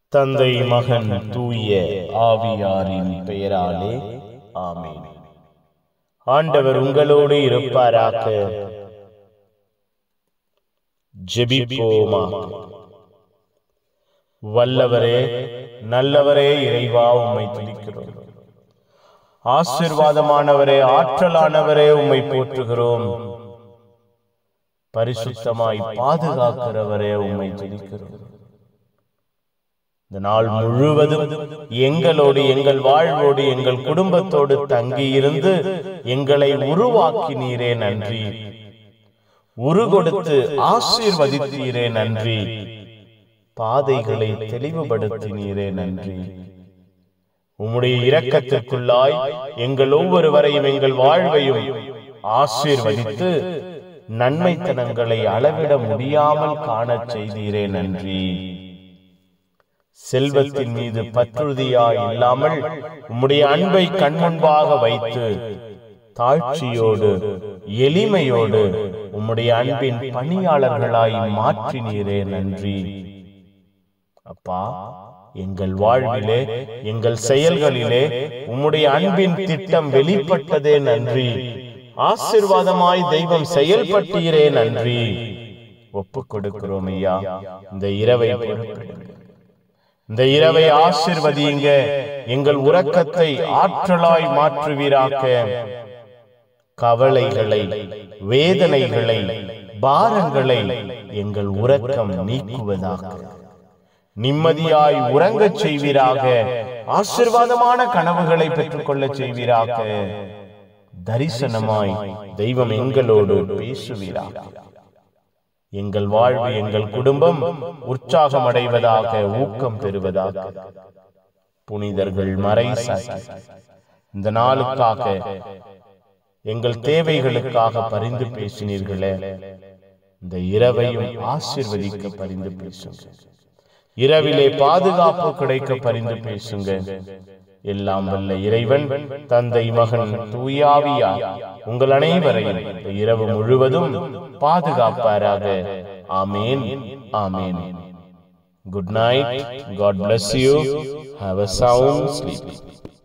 தந்தை மகன் தூய ஆவியாரின் பெயராலே ஆமென் ஆண்டவர் உங்களோடு இருப்பாராக ஜெபிப்போமாக வல்லவரே நல்லவரே இறைவா உம்மை துதிக்கிறோம் ஆசிர்வாதமானவரே ஆற்றலானவரே உம்மை போற்றுகிறோம் பரிசுத்தமாய் பாதுகாக்கிறவரே உம்மை துதிக்கிறோம் இந்த நாள் முழுவதும் எங்களோடு எங்கள் வாழ்வோடு எங்கள் குடும்பத்தோடு தங்கியிருந்து எங்களை உருவாக்கினீரே நன்றி உரு கொடுத்து ஆசீர்வதித்தீரே நன்றி பாதைகளை தெளிவுபடுத்தினீரே நன்றி உம்முடைய இரக்கத்திற்குள்ளாய் எங்கள் ஒவ்வொருவரையும் எங்கள் வாழ்வையும் ஆசீர்வதித்து நன்மைத்தனங்களை அளவிட முடியாமல் காணச் செய்தீரே நன்றி செல்வத்தின் மீது பற்றுறுதியாய் இல்லாமல் உம்முடைய அன்பை கண்முன்பாக வைத்து தாழ்ச்சியோடு எளிமையோடு உம்முடைய அன்பின் பணியாளர்களாய் மாற்றினீரே நன்றி அப்பா எங்கள் வாழ்விலே எங்கள் செயல்களிலே உம்முடைய அன்பின் திட்டம் வெளிப்பட்டதே நன்றி ஆசிர்வாதமாய் தெய்வம் செயல்பட்டீரே நன்றி ஒப்புக் கொடுக்கிறோம் ஐயா இந்த இரவை பொறுப்பெடுங்க இந்த இரவை ஆசிர்வதியுங்க எங்கள் உறக்கத்தை ஆற்றலாய் மாற்றுவீராக்க கவலைகளை வேதனைகளை பாரங்களை எங்கள் உறக்கம் நீக்குவதாக நிம்மதியாய் உறங்கச் செய்வீராக ஆசிர்வாதமான கனவுகளை பெற்றுக்கொள்ள செய்வீராக தரிசனமாய் தெய்வம் எங்களோடு பேசுவீராக எங்கள் வாழ்வு எங்கள் குடும்பம் உற்சாகம் அடைவதாக ஊக்கம் பெறுவதாக புனிதர்கள் மறை இந்த நாளுக்காக எங்கள் தேவைகளுக்காக பரிந்து பேசினீர்களே இந்த இரவையும் ஆசிர்வதிக்க பரிந்து பேசுங்க இரவிலே பாதுகாப்பு கிடைக்க பரிந்து பேசுங்க எல்லாம் வல்ல இறைவன் தந்தை மகன் தூயாவியா உங்கள் அனைவரையும் இந்த இரவு முழுவதும் பாதுகாப்பாராக ஆமேன் ஆமேன் good night God bless you have a sound sleep